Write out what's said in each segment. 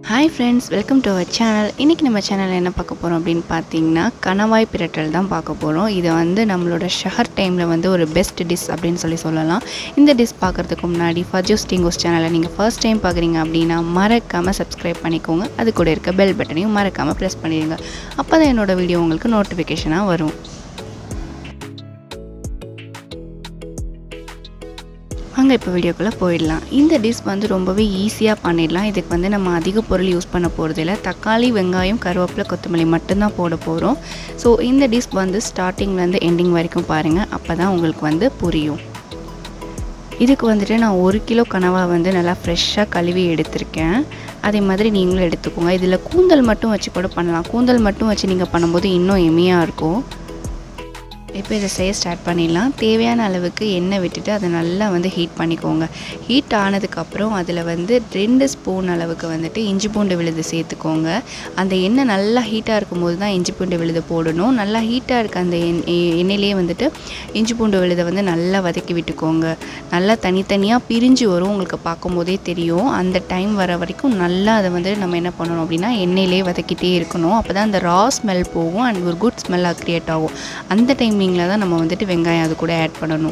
hi friends welcome to our channel இன்றைக்கி நம்ம சேனலில் என்ன பார்க்க போகிறோம் அப்படின்னு பார்த்தீங்கன்னா கணவாய் பிரட்டல் தான் பார்க்க போகிறோம் இது வந்து நம்மளோட ஷஹர் டைமில் வந்து ஒரு பெஸ்ட் டிஷ் அப்படின்னு சொல்லி சொல்லலாம் இந்த டிஷ் பார்க்குறதுக்கு முன்னாடி ஃபர்ஜூஸ் டிங்கோஸ் சேனலை நீங்கள் ஃபர்ஸ்ட் டைம் பார்க்குறீங்க அப்படின்னா மறக்காமல் சப்ஸ்கிரைப் பண்ணிக்கோங்க அது கூட இருக்க பெல் பட்டனையும் மறக்காமல் ப்ரெஸ் பண்ணிடுங்க அப்போ தான் என்னோடய வீடியோ உங்களுக்கு நோட்டிஃபிகேஷனாக வரும் வாங்க இப்போ வீடியோக்குள்ளே போயிடலாம் இந்த டிஷ் வந்து ரொம்பவே ஈஸியாக பண்ணிடலாம் இதுக்கு வந்து நம்ம அதிக பொருள் யூஸ் பண்ண போகிறதில்ல தக்காளி வெங்காயம் கருவேப்பிலை கொத்தமல்லி மட்டும்தான் போட போகிறோம் ஸோ இந்த டிஷ் வந்து ஸ்டார்டிங்லேருந்து எண்டிங் வரைக்கும் பாருங்கள் அப்போ தான் உங்களுக்கு வந்து புரியும் இதுக்கு வந்துட்டு நான் ஒரு கிலோ கனவா வந்து நல்லா ஃப்ரெஷ்ஷாக கழுவி எடுத்திருக்கேன் அதே மாதிரி நீங்களும் எடுத்துக்கோங்க இதில் கூந்தல் மட்டும் வச்சு கூட பண்ணலாம் கூந்தல் மட்டும் வச்சு நீங்கள் பண்ணும்போது இன்னும் எம்மியாக இருக்கும் இப்போ இதை செய்ய ஸ்டார்ட் பண்ணிடலாம் தேவையான அளவுக்கு எண்ணெய் விட்டுட்டு அதை நல்லா வந்து ஹீட் பண்ணிக்கோங்க ஹீட் ஆனதுக்கப்புறம் அதில் வந்து ரெண்டு ஸ்பூன் அளவுக்கு வந்துட்டு இஞ்சி பூண்டு விழுது சேர்த்துக்கோங்க அந்த எண்ணெய் நல்லா ஹீட்டாக இருக்கும்போது தான் இஞ்சி பூண்டு விழுது போடணும் நல்லா ஹீட்டாக இருக்க அந்த எண் எண்ணெயிலே வந்துட்டு இஞ்சி பூண்டு விழுதை வந்து நல்லா வதக்கி விட்டுக்கோங்க நல்லா தனித்தனியாக பிரிஞ்சு வரும் உங்களுக்கு பார்க்கும்போதே தெரியும் அந்த டைம் வர வரைக்கும் நல்லா அதை வந்து நம்ம என்ன பண்ணணும் அப்படின்னா எண்ணெயிலே வதக்கிட்டே இருக்கணும் அப்போ தான் அந்த ரா ஸ்மெல் போகும் அண்ட் ஒரு குட் ஸ்மெல்லாக க்ரியேட் ஆகும் அந்த டைமிங்கில் தான் நம்ம வந்துட்டு வெங்காயம் அது கூட ஆட் பண்ணணும்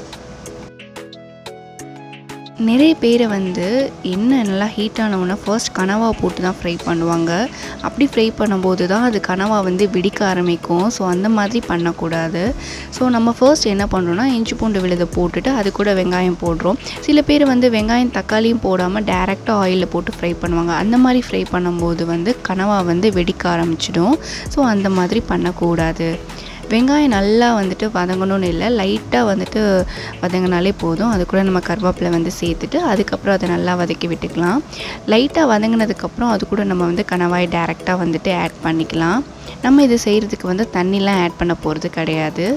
நிறைய பேரை வந்து எண்ணெய் நல்லா ஹீட் ஆனவுடனே ஃபர்ஸ்ட் கனவா போட்டு தான் ஃப்ரை பண்ணுவாங்க அப்படி ஃப்ரை பண்ணும்போது தான் அது கனவா வந்து வெடிக்க ஆரம்பிக்கும் ஸோ அந்த மாதிரி பண்ணக்கூடாது ஸோ நம்ம ஃபர்ஸ்ட் என்ன பண்ணுறோன்னா இஞ்சி பூண்டு விழுதை போட்டுட்டு அது கூட வெங்காயம் போடுறோம் சில பேர் வந்து வெங்காயம் தக்காளியும் போடாமல் டேரெக்டாக ஆயிலில் போட்டு ஃப்ரை பண்ணுவாங்க அந்த மாதிரி ஃப்ரை பண்ணும்போது வந்து கனவா வந்து வெடிக்க ஆரம்பிச்சிடும் ஸோ அந்த மாதிரி பண்ணக்கூடாது வெங்காயம் நல்லா வந்துட்டு வதங்கணும்னு இல்லை லைட்டாக வந்துட்டு வதங்கினாலே போதும் அது கூட நம்ம கருவேப்பிலை வந்து சேர்த்துட்டு அதுக்கப்புறம் அதை நல்லா வதக்கி விட்டுக்கலாம் லைட்டாக வதங்கினதுக்கப்புறம் அது கூட நம்ம வந்து கணவாய் டேரெக்டாக வந்துட்டு ஆட் பண்ணிக்கலாம் நம்ம இது செய்கிறதுக்கு வந்து தண்ணிலாம் ஆட் பண்ண போகிறது கிடையாது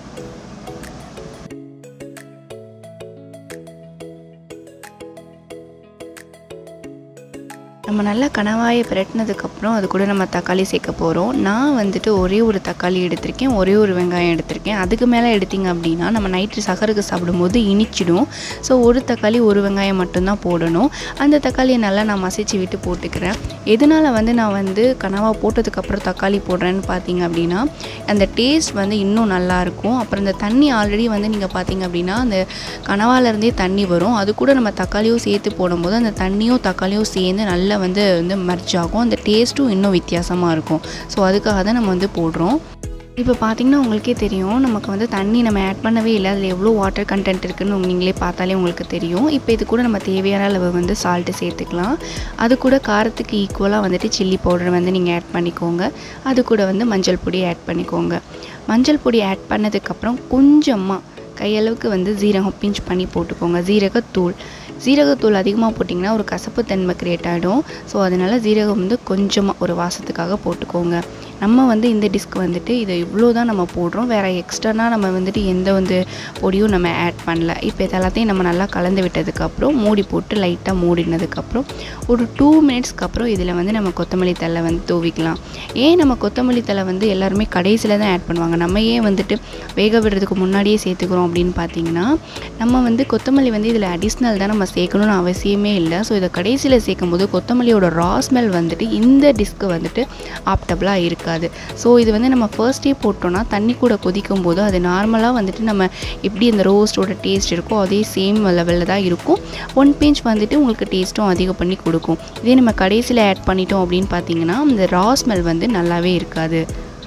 நம்ம நல்லா கணவாயை பிரட்டினதுக்கப்புறம் அது கூட நம்ம தக்காளி சேர்க்க போகிறோம் நான் வந்துட்டு ஒரே ஒரு தக்காளி எடுத்திருக்கேன் ஒரே ஒரு வெங்காயம் எடுத்திருக்கேன் அதுக்கு மேலே எடுத்திங்க அப்படின்னா நம்ம நைட்டு சகருக்கு சாப்பிடும்போது இனிச்சிடும் ஸோ ஒரு தக்காளி ஒரு வெங்காயம் மட்டும்தான் போடணும் அந்த தக்காளியை நல்லா நான் மசிச்சு விட்டு போட்டுக்கிறேன் எதனால் வந்து நான் வந்து கனவா போட்டதுக்கப்புறம் தக்காளி போடுறேன்னு பார்த்தீங்க அப்படின்னா அந்த டேஸ்ட் வந்து இன்னும் நல்லாயிருக்கும் அப்புறம் இந்த தண்ணி ஆல்ரெடி வந்து நீங்கள் பார்த்தீங்க அப்படின்னா அந்த கனவாலேருந்தே தண்ணி வரும் அது கூட நம்ம தக்காளியும் சேர்த்து போடும்போது அந்த தண்ணியும் தக்காளியும் சேர்ந்து நல்லா வந்து வந்து மர்ஜ் ஆகும் அந்த டேஸ்ட்டும் இன்னும் வித்தியாசமாக இருக்கும் ஸோ அதுக்காக தான் நம்ம வந்து போடுறோம் இப்போ பார்த்திங்கன்னா உங்களுக்கே தெரியும் நமக்கு வந்து தண்ணி நம்ம ஆட் பண்ணவே இல்லை அதில் எவ்வளோ வாட்டர் கண்டென்ட் இருக்குதுன்னு நீங்களே பார்த்தாலே உங்களுக்கு தெரியும் இப்போ இது கூட நம்ம தேவையான அளவு வந்து சால்ட்டு சேர்த்துக்கலாம் அது கூட காரத்துக்கு ஈக்குவலாக வந்துட்டு சில்லி பவுடர் வந்து நீங்கள் ஆட் பண்ணிக்கோங்க அது கூட வந்து மஞ்சள் பொடி ஆட் பண்ணிக்கோங்க மஞ்சள் பொடி ஆட் பண்ணதுக்கப்புறம் கொஞ்சமாக கையளவுக்கு வந்து ஜீரகம் பிஞ்ச் பண்ணி போட்டுக்கோங்க ஜீரகத்தூள் ஜீரகத்தூள் அதிகமாக போட்டிங்கன்னா ஒரு கசப்பு தன்மை க்ரியேட் ஆகிடும் ஸோ அதனால் ஜீரகம் வந்து கொஞ்சமாக ஒரு வாசத்துக்காக போட்டுக்கோங்க நம்ம வந்து இந்த டிஸ்க் வந்துட்டு இதை இவ்வளோ தான் நம்ம போடுறோம் வேறு எக்ஸ்ட்ரனா நம்ம வந்துட்டு எந்த வந்து பொடியும் நம்ம ஆட் பண்ணல இப்போ இது எல்லாத்தையும் நம்ம நல்லா கலந்து விட்டதுக்கப்புறம் மூடி போட்டு லைட்டாக மூடினதுக்கப்புறம் ஒரு டூ மினிட்ஸ்க்கு அப்புறம் இதில் வந்து நம்ம கொத்தமல்லி தலை வந்து தூவிக்கலாம் ஏன் நம்ம கொத்தமல்லி தலை வந்து எல்லாருமே கடைசியில் தான் ஆட் பண்ணுவாங்க நம்ம ஏன் வந்துட்டு வேக விடுறதுக்கு முன்னாடியே சேர்த்துக்கிறோம் அப்படின்னு பார்த்தீங்கன்னா நம்ம வந்து கொத்தமல்லி வந்து இதில் அடிஷ்னல் தான் நம்ம சேர்க்கணும்னு அவசியமே இல்லை ஸோ இதை கடைசியில் சேர்க்கும் போது கொத்தமல்லியோட ரா ஸ்மெல் வந்துட்டு இந்த டிஸ்க்கு வந்துட்டு ஆப்டபுளாக இருக்காது ஸோ இது வந்து நம்ம ஃபர்ஸ்டே போட்டோன்னா தண்ணி கூட கொதிக்கும் போது அது நார்மலாக வந்துட்டு நம்ம எப்படி அந்த ரோஸ்டோட டேஸ்ட் இருக்கோ அதே சேம் லெவலில் தான் இருக்கும் ஒன் பிஞ்ச் வந்துட்டு உங்களுக்கு டேஸ்ட்டும் அதிகம் பண்ணி கொடுக்கும் இதே நம்ம கடைசியில் ஆட் பண்ணிட்டோம் அப்படின்னு பார்த்தீங்கன்னா அந்த ரா ஸ்மெல் வந்து நல்லாவே இருக்காது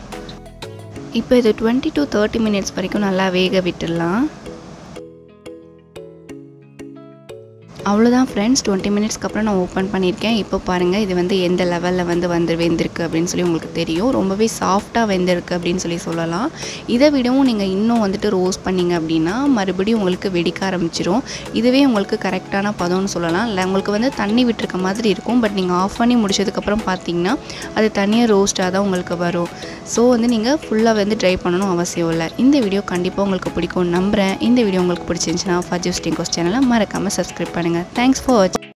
இப்போ இது டுவெண்ட்டி டு தேர்ட்டி மினிட்ஸ் வரைக்கும் நல்லா வேக விட்டுடலாம் அவ்வளோதான் ஃப்ரெண்ட்ஸ் டுவெண்ட்டி மினிட்ஸ்க்கு அப்புறம் நான் ஓப்பன் பண்ணியிருக்கேன் இப்போ பாருங்கள் இது வந்து எந்த லெவலில் வந்து வந்து வெந்திருக்கு அப்படின்னு சொல்லி உங்களுக்கு தெரியும் ரொம்பவே சாஃப்டாக வெந்திருக்கு அப்படின்னு சொல்லி சொல்லலாம் இதை விடவும் நீங்கள் இன்னும் வந்துட்டு ரோஸ்ட் பண்ணிங்க அப்படின்னா மறுபடியும் உங்களுக்கு வெடிக்க ஆரம்பிச்சிரும் இதுவே உங்களுக்கு கரெக்டான பதம்னு சொல்லலாம் இல்லை உங்களுக்கு வந்து தண்ணி விட்டுருக்க மாதிரி இருக்கும் பட் நீங்கள் ஆஃப் பண்ணி முடிச்சதுக்கப்புறம் பார்த்தீங்கன்னா அது தனியாக ரோஸ்ட்டாக தான் உங்களுக்கு வரும் ஸோ வந்து நீங்கள் ஃபுல்லாக வந்து ட்ரை பண்ணணும் அவசியம் இல்லை இந்த வீடியோ கண்டிப்பாக உங்களுக்கு பிடிக்கும் நம்புகிறேன் இந்த வீடியோ உங்களுக்கு பிடிச்சிருந்துச்சுன்னா ஃபர்ஜூஸ் டிங்கோஸ் சேனலை மறக்காமல் சப்ஸ்கிரைப் பண்ணுங்கள் தேங்க்ஸ் ஃபார் வாட்சிங்